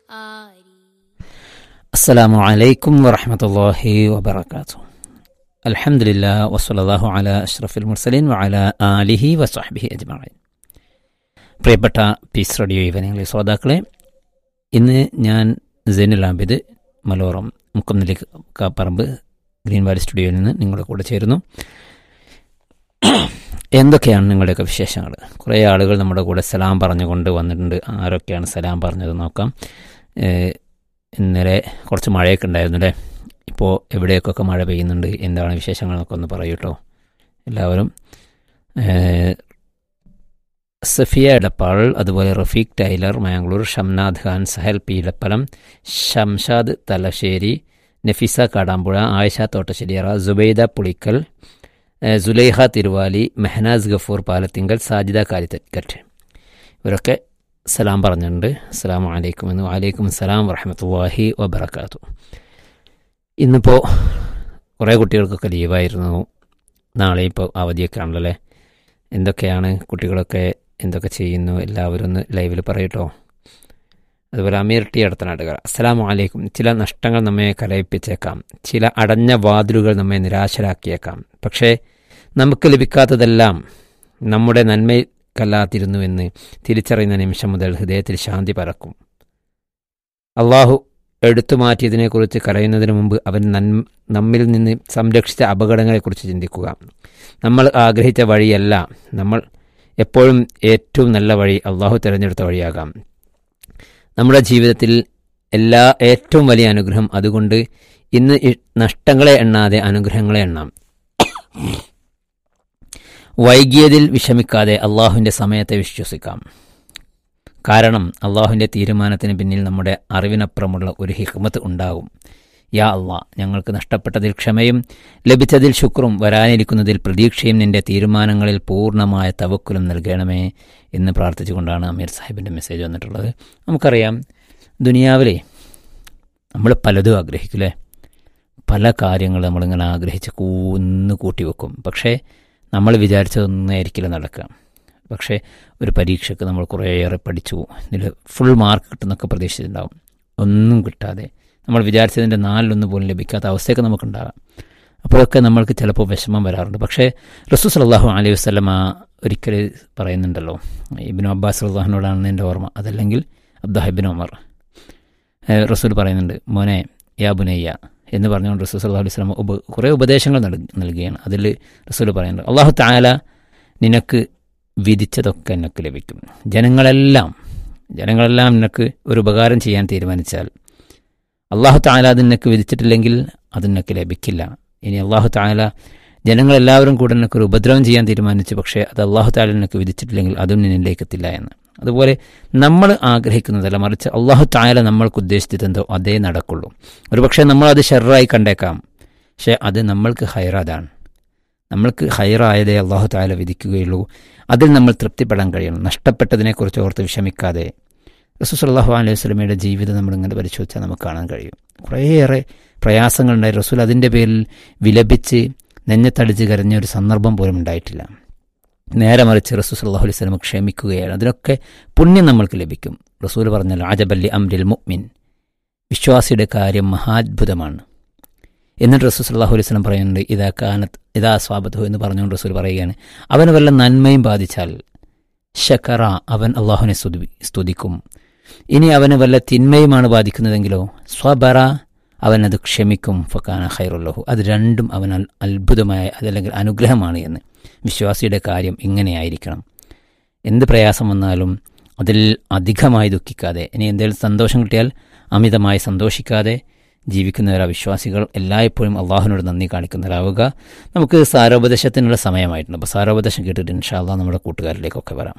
ആരി السلام عليكم ورحمة الله وبركاته الحمد لله وصلى الله على أشرف المرسلين وعلى آله وصحبه أجمعين പ്രിയപ്പെട്ട piece radio ഈവനിങ്ങിലെ ശ്രോതാക്കളെ ഇന്ന് ഞാൻ സൈനുൽ ആബിദ് മലോറം മുക്കന്നിലേക്ക് പറമ്പ് ഗ്രീൻ വാലി സ്റ്റുഡിയോയിൽ നിന്ന് നിങ്ങളുടെ കൂടെ ചേരുന്നു എന്തൊക്കെയാണ് നിങ്ങളുടെയൊക്കെ വിശേഷങ്ങൾ കുറേ ആളുകൾ നമ്മുടെ കൂടെ സലാം പറഞ്ഞുകൊണ്ട് വന്നിട്ടുണ്ട് ആരൊക്കെയാണ് സലാം പറഞ്ഞത് നോക്കാം ഏഹ് ഇന്നലെ കുറച്ച് മഴയൊക്കെ ഉണ്ടായിരുന്നു അല്ലേ ഇപ്പോൾ എവിടെയൊക്കെ മഴ പെയ്യുന്നുണ്ട് എന്താണ് വിശേഷങ്ങളെന്നൊക്കെ ഒന്ന് പറയൂ കേട്ടോ എല്ലാവരും ഏഹ്, സഫിയ എടപ്പാൾ അതുപോലെ റഫീഖ് ടൈലർ മാംഗ്ലൂർ ഷംനാഥ് ഖാൻ സഹൽ പീലപ്പലം ഷംഷാദ് തലശ്ശേരി നഫീസ കാടാമ്പുഴ ആയിഷ തോട്ടശ്ശേരിയറ സുബൈദ പുളിക്കൽ ഏഹ്, സുലൈഹ തിരുവാലി മെഹനാസ് ഗഫൂർ പാലത്തിങ്കൽ സാജിദ കാലിത്തറ്റ് ഇവരൊക്കെ സലാം പറഞ്ഞിട്ടുണ്ട് അസ്സലാമു അലൈക്കും എന്ന് വലൈക്കും സലാം വറഹമത്തല്ലാഹി വബർക്കാത്തു ഇന്നിപ്പോൾ കുറേ കുട്ടികൾക്കൊക്കെ ലീവായിരുന്നു നാളെ ഇപ്പോൾ അവധിയൊക്കെ ആണല്ലോ അല്ലേ എന്തൊക്കെയാണ് കുട്ടികളൊക്കെ എന്തൊക്കെ ചെയ്യുന്നു എല്ലാവരും ഒന്ന് ലൈവിൽ പറയട്ടോ അതുപോലെ അമീർ ടി അടുത്തനാട്ടുകാർ അസ്സലാമു അലൈക്കും ചില നഷ്ടങ്ങൾ നമ്മെ കലയിപ്പിച്ചേക്കാം ചില അടഞ്ഞ വാതിലുകൾ നമ്മെ നിരാശരാക്കിയേക്കാം പക്ഷേ നമുക്ക് ലഭിക്കാത്തതെല്ലാം നമ്മുടെ നന്മയ്ക്കല്ലാതിരുന്നുവെന്ന് തിരിച്ചറിയുന്ന നിമിഷം മുതൽ ഹൃദയത്തിൽ ശാന്തി പരക്കും അള്ളാഹു എടുത്തു മാറ്റിയതിനെക്കുറിച്ച് കരയുന്നതിന് മുമ്പ് അവൻ നന്മ നമ്മിൽ നിന്ന് സംരക്ഷിച്ച അപകടങ്ങളെക്കുറിച്ച് ചിന്തിക്കുക നമ്മൾ ആഗ്രഹിച്ച വഴിയല്ല നമ്മൾ എപ്പോഴും ഏറ്റവും നല്ല വഴി അള്ളാഹു തിരഞ്ഞെടുത്ത വഴിയാകാം നമ്മുടെ ജീവിതത്തിൽ എല്ലാ ഏറ്റവും വലിയ അനുഗ്രഹം അതുകൊണ്ട് ഇന്ന് ഇ- നഷ്ടങ്ങളെ എണ്ണാതെ അനുഗ്രഹങ്ങളെ എണ്ണാം വൈകിയതിൽ വിഷമിക്കാതെ അള്ളാഹുവിൻ്റെ സമയത്തെ വിശ്വസിക്കാം കാരണം അള്ളാഹുവിൻ്റെ തീരുമാനത്തിന് പിന്നിൽ നമ്മുടെ അറിവിനപ്പുറമുള്ള ഒരു ഹിക്മത്ത് ഉണ്ടാകും യാ അള്ളാ ഞങ്ങൾക്ക് നഷ്ടപ്പെട്ടതിൽ ക്ഷമയും ലഭിച്ചതിൽ ശുക്രും വരാനിരിക്കുന്നതിൽ പ്രതീക്ഷയും നിന്റെ തീരുമാനങ്ങളിൽ പൂർണ്ണമായ തവക്കുലും നൽകണമേ എന്ന് പ്രാർത്ഥിച്ചുകൊണ്ടാണ് അമീർ സാഹിബിൻ്റെ മെസ്സേജ് വന്നിട്ടുള്ളത് നമുക്കറിയാം ദുനിയാവിലെ നമ്മൾ പലതും ആഗ്രഹിക്കില്ലേ പല കാര്യങ്ങൾ നമ്മളിങ്ങനെ ആഗ്രഹിച്ച് കൂന്ന് കൂട്ടി വെക്കും പക്ഷേ നമ്മൾ വിചാരിച്ചതൊന്നും ആയിരിക്കില്ല നടക്കുക പക്ഷേ ഒരു പരീക്ഷയ്ക്ക് നമ്മൾ കുറേയേറെ പഠിച്ചു ഇതിൽ ഫുൾ മാർക്ക് കിട്ടുന്നൊക്കെ പ്രതീക്ഷിച്ചിട്ടുണ്ടാവും ഒന്നും കിട്ടാതെ നമ്മൾ വിചാരിച്ചതിൻ്റെ നാലിലൊന്ന് പോലും ലഭിക്കാത്ത അവസ്ഥയൊക്കെ നമുക്കുണ്ടാകാം അപ്പോഴൊക്കെ നമ്മൾക്ക് ചിലപ്പോൾ വിഷമം വരാറുണ്ട് പക്ഷേ റസൂ സലാഹു അലൈഹി വസ്ലമ ഒരിക്കൽ പറയുന്നുണ്ടല്ലോ ഇബിൻ അബ്ബാസ് അള്ളാഹിനോടാണ് എൻ്റെ ഓർമ്മ അതല്ലെങ്കിൽ അബ്ദാഹിബിൻ ഉമർ ഏഹ് റസൂൽ പറയുന്നുണ്ട് മോനെ യാ ബുനയ്യ എന്ന് പറഞ്ഞുകൊണ്ട് റസൂൽ സല്ലാഹു അലൈഹി സ്വലം ഉപ കുറേ ഉപദേശങ്ങൾ നൽകി നൽകുകയാണ് അതിൽ റസൂൽ പറയുന്നുണ്ട് അള്ളാഹു താല നിനക്ക് വിധിച്ചതൊക്കെ നിനക്ക് ലഭിക്കും ജനങ്ങളെല്ലാം ജനങ്ങളെല്ലാം നിനക്ക് ഒരു ഉപകാരം ചെയ്യാൻ തീരുമാനിച്ചാൽ അള്ളാഹു താല അത് നിനക്ക് വിധിച്ചിട്ടില്ലെങ്കിൽ അത് നിനക്ക് ലഭിക്കില്ല ഇനി അള്ളാഹു താല ജനങ്ങളെല്ലാവരും കൂടെ നിനക്ക് ഒരു ഉപദ്രവം ചെയ്യാൻ തീരുമാനിച്ചു പക്ഷേ അത് അള്ളാഹു താല നിനക്ക് വിധിച്ചിട്ടില്ലെങ്കിൽ അതും നിന്നിലേക്ക് എത്തില്ല എന്ന് അതുപോലെ നമ്മൾ ആഗ്രഹിക്കുന്നതല്ല മറിച്ച് അള്ളാഹു താല നമ്മൾക്ക് ഉദ്ദേശിച്ചതെന്തോ അതേ നടക്കുള്ളൂ ഒരുപക്ഷെ നമ്മളത് ഷെറായി കണ്ടേക്കാം പക്ഷേ അത് നമ്മൾക്ക് ഹൈറാതാണ് നമ്മൾക്ക് ഹൈറായതേ അള്ളാഹു താല വിധിക്കുകയുള്ളൂ അതിൽ നമ്മൾ തൃപ്തിപ്പെടാൻ കഴിയണം നഷ്ടപ്പെട്ടതിനെക്കുറിച്ച് ഓർത്ത് വിഷമിക്കാതെ റസൂസ് അലൈഹി സ്വലമയുടെ ജീവിതം നമ്മളിങ്ങനെ പരിശോധിച്ചാൽ നമുക്ക് കാണാൻ കഴിയും കുറേയേറെ പ്രയാസങ്ങളുണ്ടായി റസൂൽ അതിൻ്റെ പേരിൽ വിലപിച്ച് നെഞ്ഞത്തടിച്ച് കരഞ്ഞ ഒരു സന്ദർഭം പോലും ഉണ്ടായിട്ടില്ല നേരെ മറിച്ച് റസൂൽ സല്ലാഹു അലൈഹി സ്വലം ക്ഷമിക്കുകയാണ് അതിനൊക്കെ പുണ്യം നമ്മൾക്ക് ലഭിക്കും റസൂൽ പറഞ്ഞല്ലോ ആജബല്ലി അംരിൽ മുഅ്മിൻ വിശ്വാസിയുടെ കാര്യം മഹാത്ഭുതമാണ് എന്നിട്ട് റസൂൽ സല്ലാഹു അലൈഹി സ്വലം പറയുന്നുണ്ട് ഇതാ കാനത്ത് ഇതാ സ്വാബത്തു എന്ന് പറഞ്ഞുകൊണ്ട് റസൂൽ പറയുകയാണ് അവന് വല്ല നന്മയും ബാധിച്ചാൽ ഷക്കറ അവൻ അള്ളാഹുവിനെ സ്തുതി സ്തുതിക്കും ഇനി അവന് വല്ല തിന്മയുമാണ് ബാധിക്കുന്നതെങ്കിലോ സ്വബറ അവൻ അത് ക്ഷമിക്കും ഫക്കാന ഖൈറുല്ലഹു അത് രണ്ടും അവൻ അൽ- അത്ഭുതമായ അതല്ലെങ്കിൽ അനുഗ്രഹമാണ് എന്ന് വിശ്വാസിയുടെ കാര്യം ഇങ്ങനെയായിരിക്കണം എന്ത് പ്രയാസം വന്നാലും അതിൽ അധികമായി ദുഃഖിക്കാതെ ഇനി എന്തെങ്കിലും സന്തോഷം കിട്ടിയാൽ അമിതമായി സന്തോഷിക്കാതെ ജീവിക്കുന്നവരാ വിശ്വാസികൾ എല്ലായ്പ്പോഴും അള്ളാഹുവിനോട് നന്ദി കാണിക്കുന്നവരാവുക നമുക്ക് സാരോപദേശത്തിനുള്ള സമയമായിട്ടുണ്ട് അപ്പോൾ സാരോപദേശം കേട്ടിട്ട് ഇൻഷാല്ല നമ്മുടെ കൂട്ടുകാരിലേക്കൊക്കെ വരാം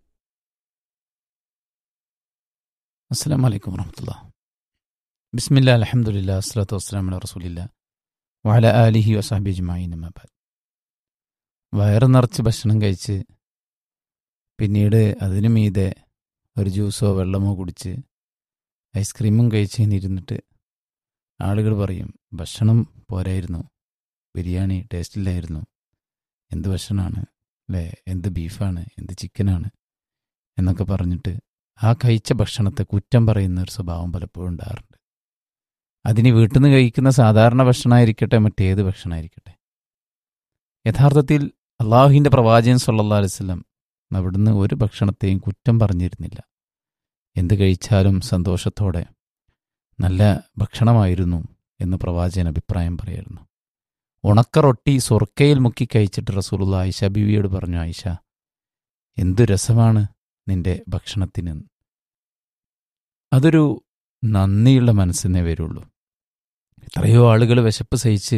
അസ്സാം വലൈക്കും വറഹമത്തുള്ള ബിസ്മില്ല അലഹമുല്ല അസ്ലാത്തു വസ്സലാം അല റസൂലില്ല വാല ആലിഹി വസാബി അജ്മായി നമാബാദ് വയറ് നിറച്ച് ഭക്ഷണം കഴിച്ച് പിന്നീട് അതിനു മീതെ ഒരു ജ്യൂസോ വെള്ളമോ കുടിച്ച് ഐസ്ക്രീമും കഴിച്ച് ഇരുന്നിട്ട് ആളുകൾ പറയും ഭക്ഷണം പോരായിരുന്നു ബിരിയാണി ടേസ്റ്റില്ലായിരുന്നു എന്ത് ഭക്ഷണമാണ് അല്ലേ എന്ത് ബീഫാണ് എന്ത് ചിക്കനാണ് എന്നൊക്കെ പറഞ്ഞിട്ട് ആ കഴിച്ച ഭക്ഷണത്തെ കുറ്റം പറയുന്ന ഒരു സ്വഭാവം പലപ്പോഴും ഉണ്ടാകാറുണ്ട് അതിന് വീട്ടിൽ നിന്ന് കഴിക്കുന്ന സാധാരണ ഭക്ഷണമായിരിക്കട്ടെ മറ്റേത് ഭക്ഷണമായിരിക്കട്ടെ യഥാർത്ഥത്തിൽ അള്ളാഹുവിൻ്റെ പ്രവാചകൻ സല്ലാ അലൈവല്ലം അവിടുന്ന് ഒരു ഭക്ഷണത്തെയും കുറ്റം പറഞ്ഞിരുന്നില്ല എന്ത് കഴിച്ചാലും സന്തോഷത്തോടെ നല്ല ഭക്ഷണമായിരുന്നു എന്ന് പ്രവാചകൻ അഭിപ്രായം പറയായിരുന്നു ഉണക്ക റൊട്ടി സുർക്കയിൽ മുക്കി കഴിച്ചിട്ട് റസൂലുള്ള ആയിഷ ബീവിയോട് പറഞ്ഞു ആയിഷ എന്തു രസമാണ് നിന്റെ ഭക്ഷണത്തിന് അതൊരു നന്ദിയുള്ള മനസ്സിനെ വരുള്ളൂ എത്രയോ ആളുകൾ വിശപ്പ് സഹിച്ച്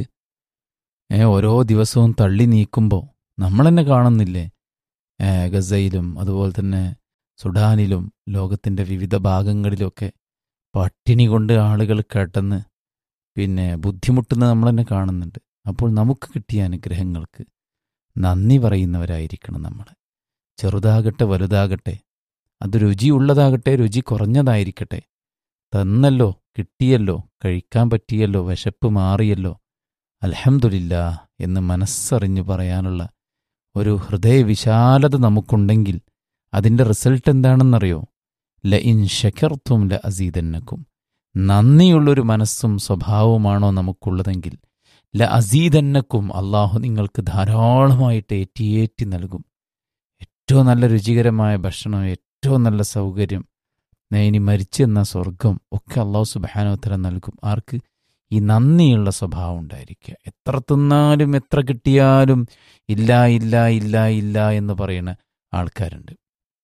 ഏ, ഓരോ ദിവസവും തള്ളി നീക്കുമ്പോൾ നമ്മൾ തന്നെ കാണുന്നില്ലേ ഏ, ഗസയിലും അതുപോലെ തന്നെ സുഡാനിലും ലോകത്തിൻ്റെ വിവിധ ഭാഗങ്ങളിലൊക്കെ പട്ടിണി കൊണ്ട് ആളുകൾ കേട്ടെന്ന് പിന്നെ ബുദ്ധിമുട്ടുന്നത് നമ്മൾ തന്നെ കാണുന്നുണ്ട് അപ്പോൾ നമുക്ക് കിട്ടിയ അനുഗ്രഹങ്ങൾക്ക് നന്ദി പറയുന്നവരായിരിക്കണം നമ്മൾ ചെറുതാകട്ടെ വലുതാകട്ടെ അത് രുചിയുള്ളതാകട്ടെ രുചി കുറഞ്ഞതായിരിക്കട്ടെ തന്നല്ലോ കിട്ടിയല്ലോ കഴിക്കാൻ പറ്റിയല്ലോ വിശപ്പ് മാറിയല്ലോ അൽഹംദുലില്ല എന്ന് മനസ്സറിഞ്ഞു പറയാനുള്ള ഒരു ഹൃദയവിശാലത നമുക്കുണ്ടെങ്കിൽ അതിൻ്റെ റിസൾട്ട് എന്താണെന്നറിയോ ല ഇൻ ഷക്കർത്തും ല അസീദന്നക്കും നന്ദിയുള്ളൊരു മനസ്സും സ്വഭാവവുമാണോ നമുക്കുള്ളതെങ്കിൽ ല അസീദന്നക്കും അള്ളാഹു നിങ്ങൾക്ക് ധാരാളമായിട്ട് ഏറ്റിയേറ്റി നൽകും ഏറ്റവും നല്ല രുചികരമായ ഭക്ഷണം ഏറ്റവും നല്ല സൗകര്യം നേ ഇനി മരിച്ചെന്ന സ്വർഗം ഒക്കെ അള്ളാഹു സുബാനോത്തരം നൽകും ആർക്ക് ഈ നന്ദിയുള്ള സ്വഭാവം ഉണ്ടായിരിക്കുക എത്ര തിന്നാലും എത്ര കിട്ടിയാലും ഇല്ല ഇല്ല ഇല്ല ഇല്ല എന്ന് പറയുന്ന ആൾക്കാരുണ്ട്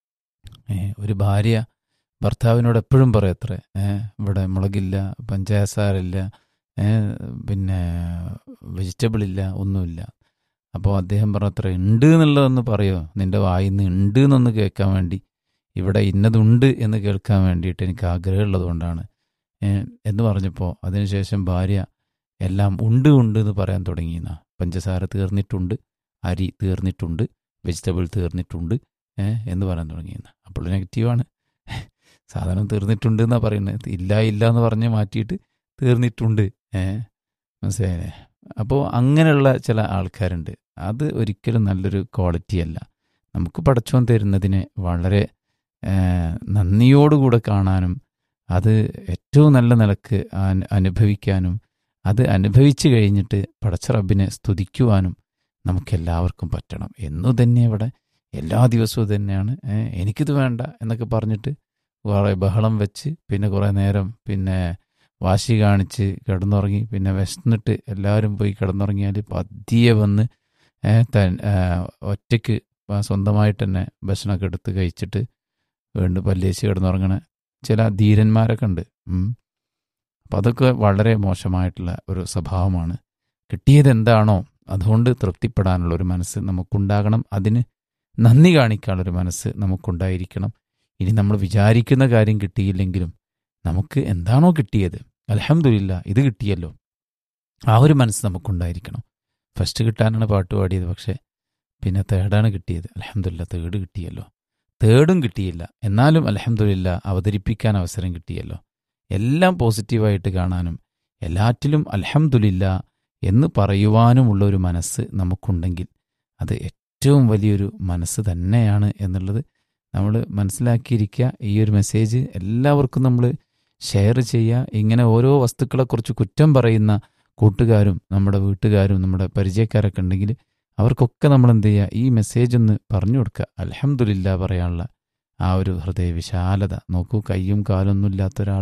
ഏ, ഒരു ഭാര്യ ഭർത്താവിനോട് എപ്പോഴും പറയത്രേ ഏ, ഇവിടെ മുളകില്ല പഞ്ചായസാറില്ല ഏ, പിന്നെ വെജിറ്റബിൾ ഇല്ല ഒന്നുമില്ല അപ്പോൾ അദ്ദേഹം പറഞ്ഞത്ര ഉണ്ട് എന്നുള്ളതൊന്ന് പറയോ നിന്റെ വായിന്ന് ഉണ്ട് എന്നൊന്ന് കേൾക്കാൻ വേണ്ടി ഇവിടെ ഇന്നതുണ്ട് എന്ന് കേൾക്കാൻ വേണ്ടിയിട്ട് എനിക്ക് ആഗ്രഹമുള്ളതുകൊണ്ടാണ് ഏ, എന്ന് പറഞ്ഞപ്പോൾ അതിനുശേഷം ഭാര്യ എല്ലാം ഉണ്ട് ഉണ്ട് എന്ന് പറയാൻ തുടങ്ങിയെന്ന പഞ്ചസാര തീർന്നിട്ടുണ്ട് അരി തീർന്നിട്ടുണ്ട് വെജിറ്റബിൾ തീർന്നിട്ടുണ്ട് ഏ, എന്ന് പറയാൻ തുടങ്ങിയെന്ന അപ്പോൾ നെഗറ്റീവാണ് സാധനം തീർന്നിട്ടുണ്ട് എന്നാണ് പറയുന്നത് ഇല്ല ഇല്ല എന്ന് പറഞ്ഞ് മാറ്റിയിട്ട് തീർന്നിട്ടുണ്ട് ഏ മനസ്സിലായില്ലേ അപ്പോൾ അങ്ങനെയുള്ള ചില ആൾക്കാരുണ്ട് അത് ഒരിക്കലും നല്ലൊരു ക്വാളിറ്റി അല്ല നമുക്ക് പടച്ചോൻ തരുന്നതിനെ വളരെ ഏ, നന്ദിയോടുകൂടെ കാണാനും അത് ഏറ്റവും നല്ല നിലക്ക് അനു- അനുഭവിക്കാനും അത് അനുഭവിച്ചു കഴിഞ്ഞിട്ട് പടച്ച റബ്ബിനെ സ്തുതിക്കുവാനും നമുക്കെല്ലാവർക്കും പറ്റണം എന്നു തന്നെ ഇവിടെ എല്ലാ ദിവസവും തന്നെയാണ് ഏ, എനിക്കിത് വേണ്ട എന്നൊക്കെ പറഞ്ഞിട്ട് കുറേ ബഹളം വെച്ച് പിന്നെ കുറേ നേരം പിന്നെ വാശി കാണിച്ച് കിടന്നുറങ്ങി പിന്നെ വിശന്നിട്ട് എല്ലാവരും പോയി കിടന്നുറങ്ങിയാൽ പതിയെ വന്ന് ഏ, തൻ ഏ, ഒറ്റയ്ക്ക് ആ സ്വന്തമായിട്ട് തന്നെ ഭക്ഷണമൊക്കെ എടുത്ത് കഴിച്ചിട്ട് വീണ്ടും പല്ലേശി കിടന്നുറങ്ങണ ചില ധീരന്മാരൊക്കെ ഉണ്ട് ഉം. അപ്പം അതൊക്കെ വളരെ മോശമായിട്ടുള്ള ഒരു സ്വഭാവമാണ് കിട്ടിയത് എന്താണോ അതുകൊണ്ട് തൃപ്തിപ്പെടാനുള്ള ഒരു മനസ്സ് നമുക്കുണ്ടാകണം അതിന് നന്ദി കാണിക്കാനുള്ളൊരു മനസ്സ് നമുക്കുണ്ടായിരിക്കണം ഇനി നമ്മൾ വിചാരിക്കുന്ന കാര്യം കിട്ടിയില്ലെങ്കിലും നമുക്ക് എന്താണോ കിട്ടിയത് അലഹമില്ല ഇത് കിട്ടിയല്ലോ ആ ഒരു മനസ്സ് നമുക്കുണ്ടായിരിക്കണം ഫസ്റ്റ് കിട്ടാനാണ് പാട്ട് പാടിയത് പക്ഷേ പിന്നെ തേർഡാണ് കിട്ടിയത് അലഹമില്ല തേർഡ് കിട്ടിയല്ലോ തേർഡും കിട്ടിയില്ല എന്നാലും അലഹമില്ല അവതരിപ്പിക്കാൻ അവസരം കിട്ടിയല്ലോ എല്ലാം പോസിറ്റീവായിട്ട് കാണാനും എല്ലാറ്റിലും അലഹമില്ല എന്ന് പറയുവാനുമുള്ള ഒരു മനസ്സ് നമുക്കുണ്ടെങ്കിൽ അത് ഏറ്റവും വലിയൊരു മനസ്സ് തന്നെയാണ് എന്നുള്ളത് നമ്മൾ മനസ്സിലാക്കിയിരിക്കുക ഈ ഒരു മെസ്സേജ് എല്ലാവർക്കും നമ്മൾ ഷെയർ ചെയ്യുക ഇങ്ങനെ ഓരോ വസ്തുക്കളെക്കുറിച്ച് കുറ്റം പറയുന്ന കൂട്ടുകാരും നമ്മുടെ വീട്ടുകാരും നമ്മുടെ പരിചയക്കാരൊക്കെ ഉണ്ടെങ്കിൽ അവർക്കൊക്കെ നമ്മൾ എന്ത് ചെയ്യുക ഈ മെസ്സേജ് ഒന്ന് പറഞ്ഞു കൊടുക്കുക അലഹമില്ല പറയാനുള്ള ആ ഒരു ഹൃദയ വിശാലത നോക്കൂ കയ്യും കാലൊന്നും ഇല്ലാത്ത ഒരാൾ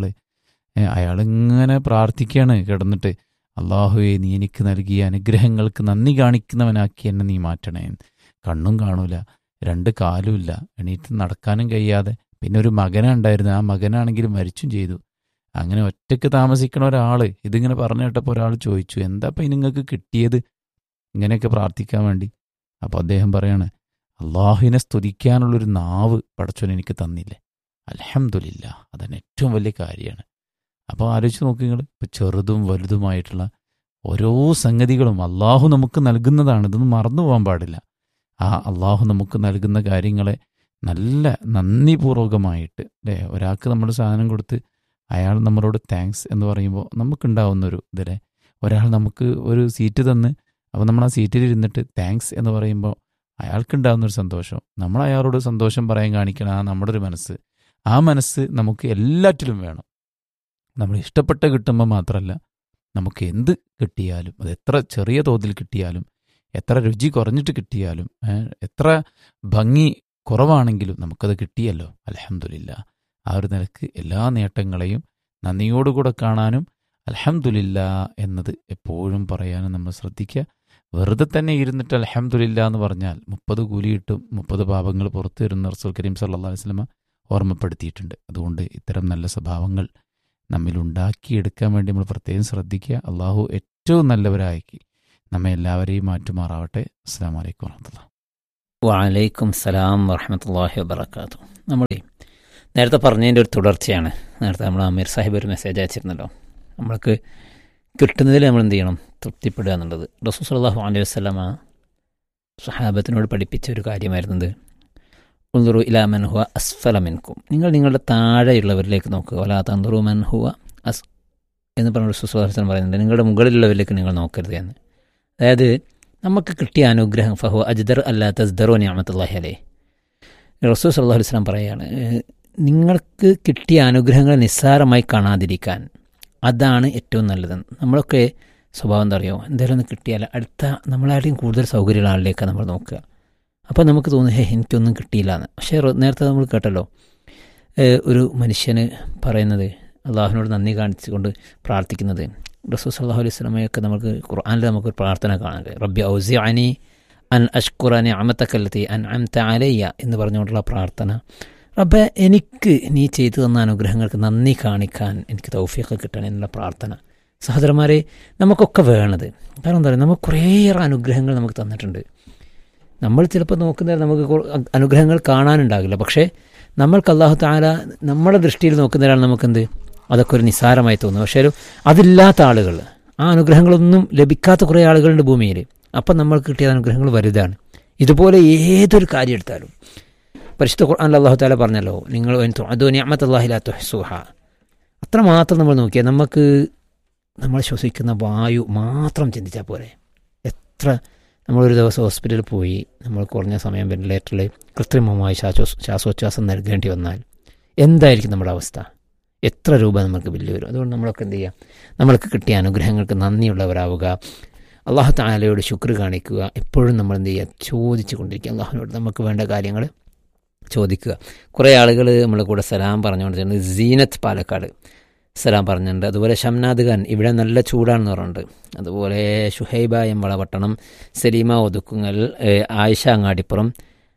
അയാളിങ്ങനെ പ്രാർത്ഥിക്കുകയാണ് കിടന്നിട്ട് അള്ളാഹുവെ നീ എനിക്ക് നൽകിയ അനുഗ്രഹങ്ങൾക്ക് നന്ദി കാണിക്കുന്നവനാക്കി എന്നെ നീ മാറ്റണേ കണ്ണും കാണൂല രണ്ട് കാലുമില്ല എണീറ്റ് നടക്കാനും കഴിയാതെ പിന്നെ ഒരു മകനുണ്ടായിരുന്നു ആ മകനാണെങ്കിൽ മരിച്ചും ചെയ്തു അങ്ങനെ ഒറ്റയ്ക്ക് താമസിക്കണ ഒരാൾ ഇതിങ്ങനെ പറഞ്ഞു കേട്ടപ്പോൾ ഒരാൾ ചോദിച്ചു എന്താ ഇപ്പം നിങ്ങൾക്ക് കിട്ടിയത് ഇങ്ങനെയൊക്കെ പ്രാർത്ഥിക്കാൻ വേണ്ടി അപ്പോൾ അദ്ദേഹം പറയാണ് അള്ളാഹുവിനെ സ്തുതിക്കാനുള്ളൊരു നാവ് പടച്ചോൻ എനിക്ക് തന്നില്ലേ അലഹമില്ല അതന്നെ ഏറ്റവും വലിയ കാര്യമാണ് അപ്പോൾ ആലോചിച്ച് നോക്കി നിങ്ങൾ ഇപ്പം ചെറുതും വലുതുമായിട്ടുള്ള ഓരോ സംഗതികളും അള്ളാഹു നമുക്ക് നൽകുന്നതാണ് ഇതൊന്നും മറന്നു പോകാൻ പാടില്ല ആ അള്ളാഹു നമുക്ക് നൽകുന്ന കാര്യങ്ങളെ നല്ല നന്ദിപൂർവകമായിട്ട് അല്ലേ ഒരാൾക്ക് നമ്മൾ സാധനം കൊടുത്ത് അയാൾ നമ്മളോട് താങ്ക്സ് എന്ന് പറയുമ്പോൾ നമുക്കുണ്ടാവുന്നൊരു ഇതിലെ ഒരാൾ നമുക്ക് ഒരു സീറ്റ് തന്ന് അപ്പോൾ നമ്മൾ ആ സീറ്റിൽ ഇരുന്നിട്ട് താങ്ക്സ് എന്ന് പറയുമ്പോൾ അയാൾക്കുണ്ടാകുന്നൊരു സന്തോഷം നമ്മൾ അയാളോട് സന്തോഷം പറയാൻ കാണിക്കണം ആ നമ്മുടെ ഒരു മനസ്സ് ആ മനസ്സ് നമുക്ക് എല്ലാറ്റിലും വേണം നമ്മൾ ഇഷ്ടപ്പെട്ട കിട്ടുമ്പോൾ മാത്രമല്ല നമുക്ക് എന്ത് കിട്ടിയാലും അത് എത്ര ചെറിയ തോതിൽ കിട്ടിയാലും എത്ര രുചി കുറഞ്ഞിട്ട് കിട്ടിയാലും ഏ, എത്ര ഭംഗി കുറവാണെങ്കിലും നമുക്കത് കിട്ടിയല്ലോ അലഹമില്ല ആ ഒരു നിലക്ക് എല്ലാ നേട്ടങ്ങളെയും നന്ദിയോടുകൂടെ കാണാനും അലഹമില്ല എന്നത് എപ്പോഴും പറയാനും നമ്മൾ ശ്രദ്ധിക്കുക വെറുതെ തന്നെ ഇരുന്നിട്ട് അലഹമില്ല എന്ന് പറഞ്ഞാൽ മുപ്പത് കൂലിയിട്ടും മുപ്പത് പാപങ്ങൾ പുറത്തു വരുന്ന റസൂൽ കരീം സല്ലാ വസ്ലമ ഓർമ്മപ്പെടുത്തിയിട്ടുണ്ട് അതുകൊണ്ട് ഇത്തരം നല്ല സ്വഭാവങ്ങൾ നമ്മിൽ ഉണ്ടാക്കിയെടുക്കാൻ വേണ്ടി നമ്മൾ പ്രത്യേകം ശ്രദ്ധിക്കുക അള്ളാഹു ഏറ്റവും നല്ലവരാക്കി നമ്മെ എല്ലാവരെയും മാറ്റുമാറാവട്ടെ അസ്സാം വലൈക്കും വാഹമത്തുള്ള വലൈക്കും സലാം വറഹമത്തല്ലാഹി വബർക്കാത്തു നമ്മൾ നേരത്തെ പറഞ്ഞതിൻ്റെ ഒരു തുടർച്ചയാണ് നേരത്തെ നമ്മൾ അമീർ സാഹിബ് ഒരു മെസ്സേജ് അയച്ചിരുന്നല്ലോ നമ്മൾക്ക് കിട്ടുന്നതിൽ നമ്മൾ എന്ത് ചെയ്യണം തൃപ്തിപ്പെടുക എന്നുള്ളത് റസൂ സല്ലാഹു അലൈഹി വസ്ലമ സഹാബത്തിനോട് പഠിപ്പിച്ച ഒരു കാര്യമായിരുന്നത് ഉന്തുറു ഇലാ മൻഹുവ അസ്ഫല മിൻകും നിങ്ങൾ നിങ്ങളുടെ താഴെയുള്ളവരിലേക്ക് നോക്കുക വലാ തന്തുറു മൻഹുവ അസ് എന്ന് പറഞ്ഞ സുസ്വാസം പറയുന്നുണ്ട് നിങ്ങളുടെ മുകളിലുള്ളവരിലേക്ക് നിങ്ങൾ നോക്കരുത് എന്ന് അതായത് നമുക്ക് കിട്ടിയ അനുഗ്രഹം ഫഹു അജ്ദർ അല്ലാ തസ്ദറോ ഞാമത്തല്ലാഹി അലേ റസൂൽ സല്ലാഹു വസ്ലാം പറയുകയാണ് ഏഹ്, നിങ്ങൾക്ക് കിട്ടിയ അനുഗ്രഹങ്ങൾ നിസ്സാരമായി കാണാതിരിക്കാൻ അതാണ് ഏറ്റവും നല്ലത് നമ്മളൊക്കെ സ്വഭാവം എന്താ അറിയോ എന്തെങ്കിലും ഒന്ന് കിട്ടിയാൽ അടുത്ത നമ്മളാരെയും കൂടുതൽ സൗകര്യമുള്ള ആളിലേക്കാണ് നമ്മൾ നോക്കുക അപ്പോൾ നമുക്ക് തോന്നും ഹേ എനിക്കൊന്നും കിട്ടിയില്ല എന്ന് പക്ഷേ റ- നേരത്തെ നമ്മൾ കേട്ടല്ലോ ഏഹ്, ഒരു മനുഷ്യന് പറയുന്നത് അള്ളാഹുവിനോട് നന്ദി കാണിച്ചുകൊണ്ട് പ്രാർത്ഥിക്കുന്നത് റസൂൽ സല്ലാഹു അലൈഹി സ്വലമയൊക്കെ നമുക്ക് ഖുർആാനിൽ നമുക്കൊരു പ്രാർത്ഥന കാണാറ് റബ്ബി ഔസി അനി അൻ അഷ്കുറനി അമത്തക്കല്ലത്തി അൻ അംത അലയ്യ എന്ന് പറഞ്ഞുകൊണ്ടുള്ള പ്രാർത്ഥന റബ്ബെ എനിക്ക് നീ ചെയ്തു തന്ന അനുഗ്രഹങ്ങൾക്ക് നന്ദി കാണിക്കാൻ എനിക്ക് തൗഫീഖ് കിട്ടണം എന്നുള്ള പ്രാർത്ഥന സഹോദരന്മാരെ നമുക്കൊക്കെ വേണത് കാരണം എന്താ പറയുക നമുക്ക് കുറേയേറെ അനുഗ്രഹങ്ങൾ നമുക്ക് തന്നിട്ടുണ്ട് നമ്മൾ ചിലപ്പോൾ നോക്കുന്നത് നമുക്ക് കുറ- അനുഗ്രഹങ്ങൾ കാണാനുണ്ടാകില്ല പക്ഷേ നമ്മൾക്ക് അള്ളാഹു താല നമ്മുടെ ദൃഷ്ടിയിൽ നോക്കുന്നവരാണ് നമുക്കെന്ത് അതൊക്കെ ഒരു നിസ്സാരമായി തോന്നുന്നു പക്ഷേ ഒരു അതില്ലാത്ത ആളുകൾ ആ അനുഗ്രഹങ്ങളൊന്നും ലഭിക്കാത്ത കുറേ ആളുകളുണ്ട് ഭൂമിയിൽ അപ്പം നമ്മൾക്ക് കിട്ടിയ അനുഗ്രഹങ്ങൾ വലുതാണ് ഇതുപോലെ ഏതൊരു കാര്യം എടുത്താലും പരിശുദ്ധ ഖുർആൻ അള്ളാഹു താല പറഞ്ഞല്ലോ നിങ്ങൾ അതോ ഞാമത്തല്ലാഹിലാത്ത സുഹ അത്രമാത്രം നമ്മൾ നോക്കിയാൽ നമുക്ക് നമ്മൾ ശ്വസിക്കുന്ന വായു മാത്രം ചിന്തിച്ചാൽ പോരെ എത്ര നമ്മളൊരു ദിവസം ഹോസ്പിറ്റലിൽ പോയി നമ്മൾ കുറഞ്ഞ സമയം വെന്റിലേറ്ററിൽ കൃത്രിമമായി ശ്വാസോ ശ്വാസോച്ഛ്വാസം നൽകേണ്ടി വന്നാൽ എന്തായിരിക്കും നമ്മുടെ അവസ്ഥ എത്ര രൂപ നമുക്ക് ബില്ല് വരും അതുകൊണ്ട് നമ്മളൊക്കെ എന്ത് ചെയ്യുക നമ്മൾക്ക് കിട്ടിയ അനുഗ്രഹങ്ങൾക്ക് നന്ദിയുള്ളവരാവുക അള്ളാഹു താലയോട് ശുക്ർ കാണിക്കുക എപ്പോഴും നമ്മൾ എന്ത് ചെയ്യുക ചോദിച്ചു കൊണ്ടിരിക്കുക അള്ളാഹുവിനോട് നമുക്ക് വേണ്ട കാര്യങ്ങൾ ചോദിക്കുക കുറേ ആളുകൾ നമ്മളെ കൂടെ സലാം പറഞ്ഞുകൊണ്ടിരുന്നത് സീനത്ത് പാലക്കാട് സലാം പറഞ്ഞിട്ടുണ്ട് അതുപോലെ ഷംനാദ് ഖാൻ ഇവിടെ നല്ല ചൂടാണെന്ന് പറഞ്ഞിട്ടുണ്ട് അതുപോലെ ഷുഹൈബ എം വളപട്ടണം സലീമ ഒതുക്കുങ്ങൽ ഏഹ്, ആയിഷ അങ്ങാടിപ്പുറം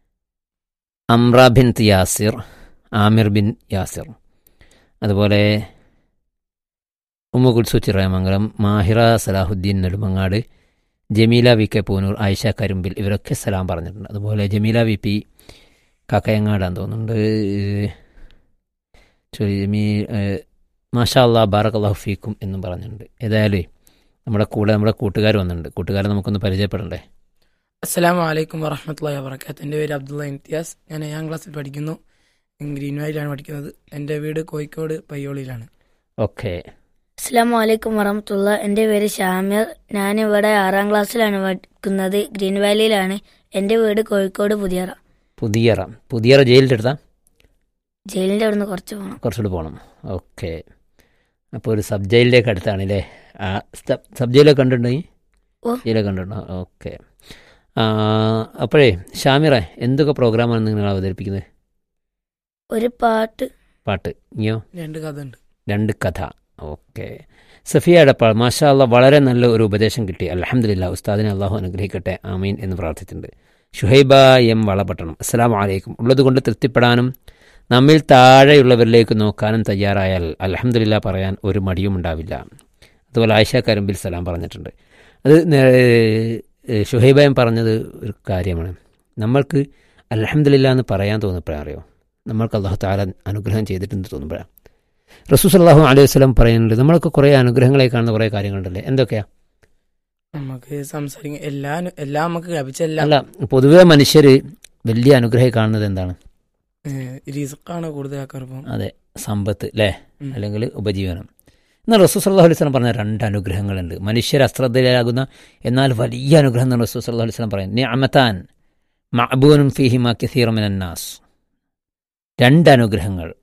അമ്ര ബിൻ യാസിർ ആമിർ ബിൻ യാസിർ അതുപോലെ ഉമ്മ കുൽസു ചിറയമംഗലം മാഹിറ സലാഹുദ്ദീൻ നെടുമങ്ങാട് ജമീല വി കെ പൂനൂർ ആയിഷ കരുമ്പിൽ ഇവരൊക്കെ സലാം പറഞ്ഞിട്ടുണ്ട് അതുപോലെ ജമീല വി പി കാക്കയങ്ങാടാന്ന് തോന്നുന്നുണ്ട് ചൊല്ലി ജമീ മാഷാ അല്ലാ ബാറക് അള്ളാഹു ഫീക്കും എന്നും പറഞ്ഞിട്ടുണ്ട് ഏതായാലും നമ്മുടെ കൂടെ നമ്മുടെ കൂട്ടുകാർ വന്നിട്ടുണ്ട് കൂട്ടുകാരെ നമുക്കൊന്ന് പരിചയപ്പെടണ്ടേ അസ്സലാം വലൈക്കും വറഹമത്തല്ലാ വാബർക്കാത്ത് എൻ്റെ പേര് അബ്ദുള്ള ഇംതിയാസ് ഞാൻ ഏഴാം ക്ലാസ്സിൽ പഠിക്കുന്നു ഗ്രീൻ വാലിയിലാണ് പഠിക്കുന്നത് എൻ്റെ വീട് കോഴിക്കോട് പയ്യോളിയിലാണ് ഓക്കെ അസ്സാം വലൈക്കും വറഹമത്തുള്ള എൻ്റെ പേര് ഷാമിർ ഞാനിവിടെ ആറാം ക്ലാസ്സിലാണ് പഠിക്കുന്നത് ഗ്രീൻ വാലിയിലാണ് എൻ്റെ വീട് കോഴിക്കോട് പുതിയറ പുതിയറ പുതിയറ ജയിലിൻ്റെ അടുത്താ ജയിലിൻ്റെ അവിടുന്ന് കുറച്ച് പോകണം കുറച്ചുകൂടി പോകണം ഓക്കെ അപ്പോൾ ഒരു സബ് ജയിലിലേക്ക് അടുത്താണല്ലേ ആ സബ് സബ് ജയിലൊക്കെ കണ്ടിട്ടുണ്ടെങ്കിൽ ഓ. ജയിലൊക്കെ കണ്ടിട്ടുണ്ടോ ഓക്കെ അപ്പോഴേ ഷാമിറെ എന്തൊക്കെ പ്രോഗ്രാമാണ് നിങ്ങൾ അവതരിപ്പിക്കുന്നത് ഒരു പാട്ട് പാട്ട് ഇനിയോ രണ്ട് കഥ ഉണ്ട് രണ്ട് കഥ ഓക്കെ സഫിയ എടപ്പാൾ മാഷാ അള്ളാ വളരെ നല്ല ഒരു ഉപദേശം കിട്ടി അലഹമില്ല ഉസ്താദിനെ അള്ളാഹു അനുഗ്രഹിക്കട്ടെ ആമീൻ എന്ന് പ്രാർത്ഥിച്ചിട്ടുണ്ട് ഷുഹൈബ എം വളപട്ടണം അസ്സലാം വലൈക്കും ഉള്ളതുകൊണ്ട് തൃപ്തിപ്പെടാനും നമ്മിൽ താഴെയുള്ളവരിലേക്ക് നോക്കാനും തയ്യാറായാൽ അലഹമില്ല പറയാൻ ഒരു മടിയും ഉണ്ടാവില്ല അതുപോലെ ആയിഷ കരുമ്പിൽ സലാം പറഞ്ഞിട്ടുണ്ട് അത് നേ- ഷുഹൈബ എം പറഞ്ഞത് ഒരു കാര്യമാണ് നമ്മൾക്ക് അലഹമില്ല എന്ന് പറയാൻ തോന്നുമ്പോഴാണ് അറിയോ നമ്മൾക്ക് അള്ളാഹു താല അനുഗ്രഹം ചെയ്തിട്ടുണ്ട് തോന്നുമ്പോഴാണ് റസൂസ് അള്ളാഹു അലൈഹി വസ്ലം പറയുന്നുണ്ട് നമ്മളൊക്കെ കുറേ അനുഗ്രഹങ്ങളായി കാണുന്ന കുറേ കാര്യങ്ങളുണ്ടല്ലേ എന്തൊക്കെയാ നമുക്ക് സംസാരിക്കാൻ എല്ലാ എല്ലാം നമുക്ക് ലഭിച്ച എല്ലാം അല്ല പൊതുവെ മനുഷ്യർ വലിയ അനുഗ്രഹം കാണുന്നത് എന്താണ് റിസ്ക്കാണ് കൂടുതൽ ആക്കാറിപ്പം അതെ സമ്പത്ത് അല്ലേ ഉം. അല്ലെങ്കിൽ ഉപജീവനം എന്നാൽ റസൂസ് അള്ളാഹു അലൈഹി സ്വലം പറഞ്ഞ രണ്ട് അനുഗ്രഹങ്ങളുണ്ട് മനുഷ്യർ അശ്രദ്ധയിലാകുന്ന എന്നാൽ വലിയ അനുഗ്രഹം എന്ന് റസൂസ് അള്ളാഹു അലൈഹി സ്വലം പറയുന്നത് അമത്താൻ മഅബൂനും ഫിഹിമ കസീറമിനാസ് രണ്ട് അനുഗ്രഹങ്ങൾ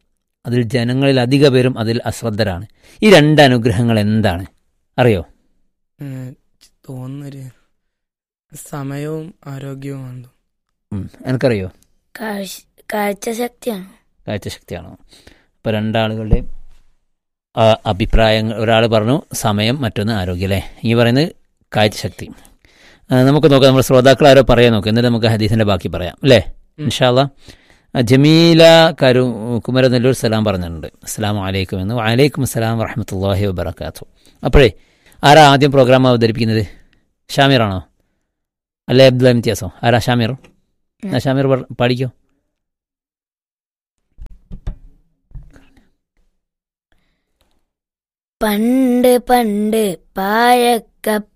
അതിൽ ജനങ്ങളിൽ അധിക പേരും അതിൽ അശ്രദ്ധരാണ് ഈ രണ്ട് അനുഗ്രഹങ്ങൾ എന്താണ് അറിയോ ഏഹ്, തോന്നുന്നൊരു സമയവും ആരോഗ്യവുമാണ് ഉം, എനിക്കറിയോ കാഴ്ച കാഴ്ചശക്തിയാണ് കാഴ്ചശക്തിയാണോ അപ്പോൾ രണ്ടാളുകളുടെയും ആ, അഭിപ്രായങ്ങൾ ഒരാൾ പറഞ്ഞു സമയം മറ്റൊന്ന് ആരോഗ്യം അല്ലേ ഈ പറയുന്നത് കാഴ്ചശക്തി ആ, നമുക്ക് നോക്കാം നമ്മുടെ ശ്രോതാക്കൾ ആരോ പറയാൻ നോക്കാം എന്നിട്ട് നമുക്ക് ഹദീസിൻ്റെ ബാക്കി പറയാം അല്ലേ ഉം. ഇൻഷാല്ല ജമീല കരു കുമരനെല്ലൂർ സലാം പറഞ്ഞിട്ടുണ്ട് അസ്സാം വലൈക്കും എന്ന് വലൈക്കും അസ്സലാം വറഹമത്തല്ലാഹി വബർക്കാത്തു അപ്പോഴേ ആരാ ആദ്യം പ്രോഗ്രാം അവതരിപ്പിക്കുന്നത് ഷാമിറാണോ അല്ലേ അബ്ദുൽ ഇംതിയാസോ ആരാ ഷാമിർ എന്നാ ഷാമിർ പറ- പാടിക്കോ പണ്ട് പണ്ട് പാഴക്കപ്പ